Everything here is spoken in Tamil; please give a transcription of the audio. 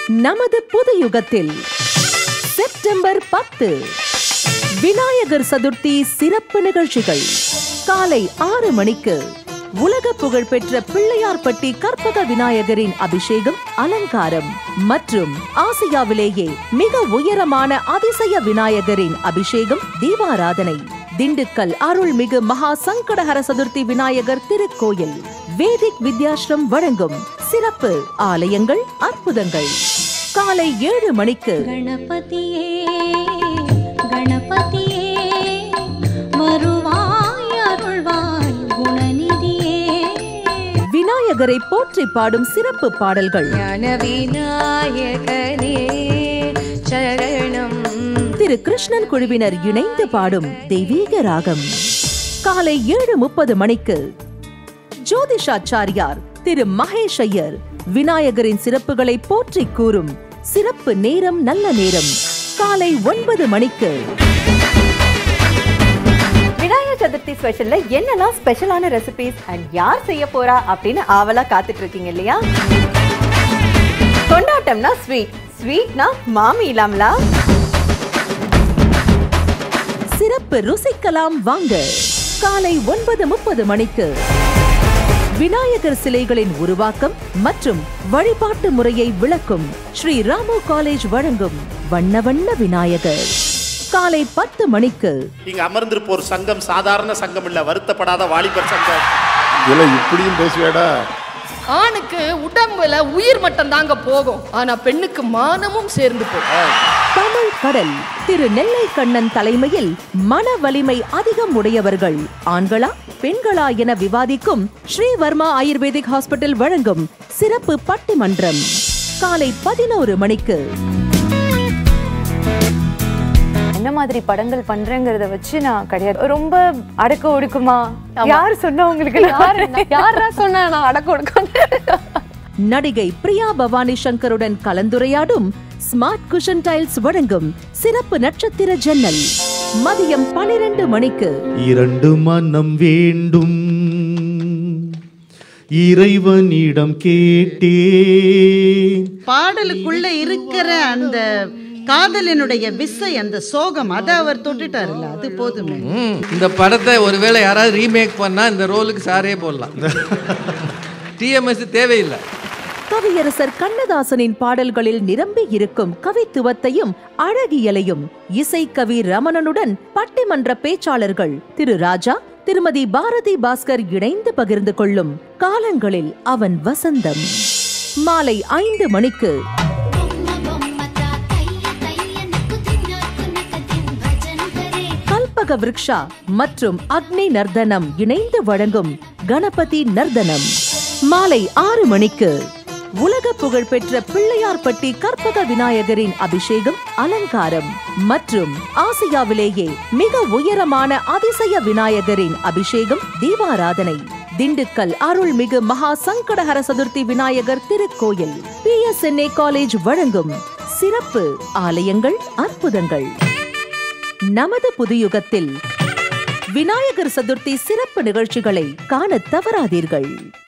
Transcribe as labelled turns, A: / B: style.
A: நமது புது யுகத்தில் செப்டம்பர் பத்து விநாயகர் சதுர்த்தி சிறப்பு நிகழ்ச்சிகள் காலை ஆறு மணிக்கு உலக புகழ்பெற்ற பிள்ளையார்பட்டி கற்பக விநாயகரின் அபிஷேகம் அலங்காரம் மற்றும் ஆசியாவிலேயே மிக உயரமான அதிசய விநாயகரின் அபிஷேகம் தீபாராதனை திண்டுக்கல் அருள்மிகு மகா சங்கடஹர சதுர்த்தி விநாயகர் திருக்கோயில் வேதிக் வித்யாஸ்ரம் வழங்கும் சிறப்பு ஆலயங்கள் அற்புதங்கள் காலை ஏழு மணிக்கு
B: ಗಣಪತಿಯೇ ಗಣಪತಿಯೇ வருவாய் அருள்வாய் குணநிதியே
A: விநாயகரை போற்றி பாடும் சிறப்பு பாடல்கள்
B: ஞான விநாயகனே சரணம்
A: திரு கிருஷ்ணன் குழுவினர் இணைந்து பாடும் தெய்வீக ராகம் காலை ஏழு முப்பது மணிக்கு ஜோதிஷாச்சாரியார் திரு மகேஷ் ஐயர் விநாயகரின் சிறப்புகளை போற்றி கூறும் சிறப்பு நேரம் நல்ல நேரம் காலை ஒன்பது மணிக்கு
C: விநாயகர் சதுர்த்தி ஸ்பெஷல்ல என்னெல்லாம் ஸ்பெஷலான ரெசிபிஸ் அண்ட் யார் செய்ய போறா அப்படின்னு ஆவலா காத்துட்டு இருக்கீங்க இல்லையா கொண்டாட்டம்னா ஸ்வீட் ஸ்வீட்னா மாமி இல்லாமலா
A: சிறப்பு ருசிக்கலாம் வாங்க காலை ஒன்பது முப்பது மணிக்கு விநாயகர் சிலைகளின் உருவாக்கம் மற்றும் வழிபாட்டு முறையை விளக்கும் ஸ்ரீ ராமு காலேஜ் வழங்கும் வண்ண வண்ண விநாயகர் காலை பத்து மணிக்கு
D: இங்க அமர்ந்திருப்போர் சங்கம் சாதாரண சங்கம் இல்ல வருத்தப்படாத வாலிபர் சங்கம்
E: இல்ல இப்படியும் பேசுவேடா
F: ஆணுக்கு உடம்புல உயிர் மட்டும் தாங்க போகும் ஆனா பெண்ணுக்கு மானமும் சேர்ந்து போகும்
A: தமிழ் கடல் திரு நெல்லை கண்ணன் தலைமையில் மன வலிமை அதிகம் உடையவர்கள் ஆண்களா பெண்களா என விவாதிக்கும் ஸ்ரீவர்மா ஆயுர்வேதிக் ஹாஸ்பிட்டல் வழங்கும் சிறப்பு பட்டிமன்றம் காலை பதினோரு மணிக்கு
G: என்ன மாதிரி படங்கள் பண்றேங்கிறத வச்சு நான் கிடையாது ரொம்ப அடக்க ஒடுக்குமா யார் சொன்னா உங்களுக்கு
F: யாரு யாரா சொன்னா நான் அடக்க ஒடுக்க
A: நடிகை பிரியா பவானி சங்கருடன் கலந்துரையாடும் ஸ்மார்ட் குஷன் டைல்ஸ் வழங்கும் சிறப்பு நட்சத்திர ஜன்னல் மதியம் பனிரெண்டு மணிக்கு
H: இரண்டு மனம் வேண்டும் இறைவனிடம் கேட்டேன்
I: பாடலுக்குள்ள இருக்கிற அந்த காதலினுடைய விசை அந்த சோகம் அதை அவர் தொட்டுட்டாருல்ல அது போதுமே
J: இந்த படத்தை ஒருவேளை யாராவது ரீமேக் பண்ணா இந்த ரோலுக்கு சாரே போடலாம் டிஎம்எஸ் தேவையில்லை
A: கவியரசர் கண்ணதாசனின் பாடல்களில் நிரம்பி இருக்கும் கவித்துவத்தையும் அழகியலையும் இசைக்கவி ரமணனுடன் பட்டிமன்ற பேச்சாளர்கள் திரு ராஜா திருமதி பாரதி பாஸ்கர் இணைந்து பகிர்ந்து கொள்ளும் காலங்களில் அவன் வசந்தம் மாலை ஐந்து மணிக்கு கல்பக விருக்ஷா மற்றும் அக்னி நர்தனம் இணைந்து வழங்கும் கணபதி நர்தனம் மாலை ஆறு மணிக்கு உலக புகழ்பெற்ற பிள்ளையார்பட்டி கற்பக விநாயகரின் அபிஷேகம் அலங்காரம் மற்றும் ஆசியாவிலேயே மிக உயரமான அதிசய விநாயகரின் அபிஷேகம் தீபாராதனை திண்டுக்கல் அருள்மிகு மகா சங்கடஹர சதுர்த்தி விநாயகர் திருக்கோயில் பிஎஸ்என்ஏ காலேஜ் வழங்கும் சிறப்பு ஆலயங்கள் அற்புதங்கள் நமது புதுயுகத்தில் விநாயகர் சதுர்த்தி சிறப்பு நிகழ்ச்சிகளை காணத் தவறாதீர்கள்